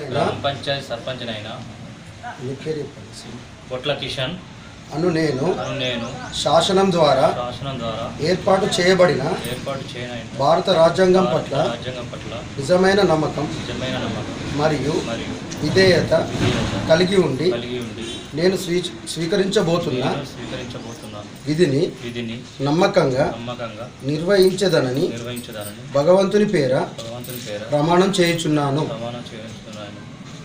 గ్రామ పంచాయత్ సర్పంచ్ అయిన మీ పేరు చెప్పండి. బొట్ల కిషన్ అను నేను అను నేను శాసనం ద్వారా శాసనం ద్వారా ఏర్పాటు చేయబడిన ఏర్పాటు చేయనైన భారత రాజ్యాంగం పట్ల రాజ్యాంగం పట్ల నిజమైన నమ్మకం నిజమైన నమ్మకం మరియు మరియు విధేయత విధేయత కలిగి ఉండి కలిగి ఉండి నేను స్వీ స్వీకరించబోతున్న నేను స్వీకరించబోతున్నాను విధిని విధిని నమ్మకంగా నమ్మకంగా నిర్వహించదనని నిర్వహించదానని భగవంతుని పేర భగవంతుని పేర ప్రమాణం చేయుచున్నాను ప్రమాణం చేస్తున్నాను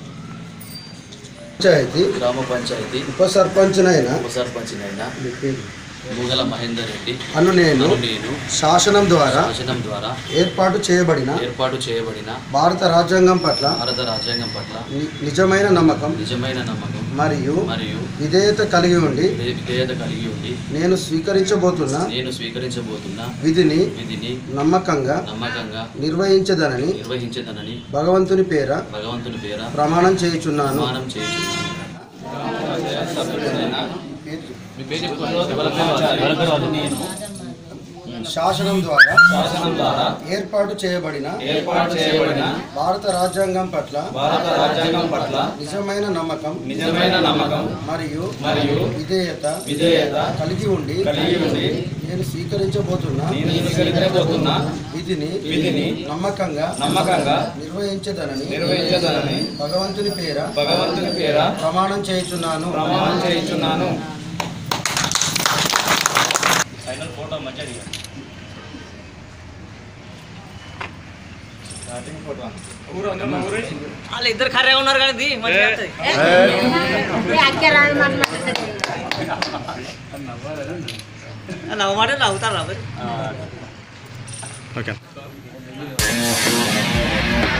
పంచాయతీ గ్రామ పంచాయతీ ఉప సర్పంచ్నైన ఉప సర్పంచినైన మీ పేరు ముగల మహేందర్ రెడ్డి అను నేను నన్ను నేను శాసనం ద్వారా శాసనం ద్వారా ఏర్పాటు చేయబడిన ఏర్పాటు చేయబడిన భారత రాజ్యాంగం పట్ల భారత రాజ్యాంగం పట్ల ని- నిజమైన నమ్మకం నిజమైన నమ్మకం మరియు మరియు విధేయత కలిగి ఉండి విధే- విధేయత కలిగి ఉండి నేను స్వీకరించబోతున్న నేను స్వీకరించబోతున్న విధిని విధిని నమ్మకంగా నమ్మకంగా నిర్వహించదనని నిర్వహించదనని భగవంతుని పేర భగవంతుని పేర ప్రమాణం చేయుచున్నాను ప్రమాణం చేయుచున్నాను శాసనం ద్వారా ఏర్పాటు చేయబడిన ఏర్పాటు చేయబడిన భారత రాజ్యాంగం పట్ల భారత రాజ్యాంగం పట్ల నిజమైన నమ్మకం నిజమైన నమ్మకం మరియు మరియు విధేయత విధేయత కలిగి ఉండి కలిగి ఉండి నేను స్వీకరించబోతున్న నేను స్వీకరించబోతున్న విధిని విధిని నమ్మకంగా నమ్మకంగా నిర్వహించదనని నిర్వహించదనని భగవంతుని పేర భగవంతుని పేర ప్రమాణం చేయుచున్నాను ప్రమాణం చేయించున్నాను ఫైనల్ ఫోటో మంచిగా దిగాను స్టార్టింగ్ ఫోటో వాళ్ళు ఇద్దరు ఖర్రే ఉన్నారు కానీ ఇది మంచిగా వస్తది. నవ్వమంటే నవ్వుతారు రా మరి ఓకే